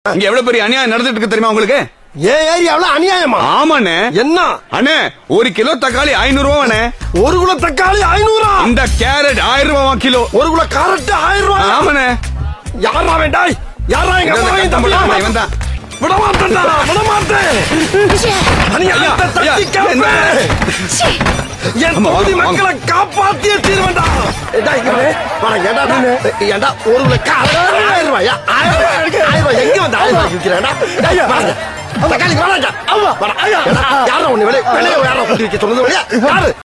இங்க எவ்வளவு பெரிய அநியாயம் நடந்துட்டு இருக்கு தெரியுமா உங்களுக்கு ஏன் ஏரியாவுல அநியாயமா ஆமாண்ணே என்ன அண்ணே ஒரு கிலோ தக்காளி ஐநூறு ரூபாண்ணே ஒரு குல தக்காளி ஐநூறா இந்த கேரட் ஆயிரம் ரூபாவா கிலோ ஒரு குல காரட் ஆயிரம் ரூபாய் ஆமாண்ணே யாரா வேண்டாய் யாரா எங்க இவன் அம்மாவையும் தான் தம்பியா? இவன் தான். விட மாட்டேன்டா விட மாட்டேன் அநியாயத்தை ஐயா, தட்டி என்ன? கேட்பேன். என் ஆமா, தொகுதி வாங்க, மக்களை காப்பாத்தியே தீர்வேன்டா ஏண்டா, இங்க வா. வாடா, ஏண்டா, ஏண்டா, ஒரு கிலோ காரட் ஆயிரம் ரூபாயா? ஆயிரம் ரூபாய் இருக்கு. ஆயிரம் ரூபாய் எங்க வந்து ஆயிரம் ரூபாய்க்கு விக்கிறேன்டா? டேய், வாடா. தக்காளி வாடா. வாடா. ஏண்டா, யாரா உன்னை வெளியே வெளியே யாரா கூட்டி வைக்க சொன்னது வெளியே? யாரு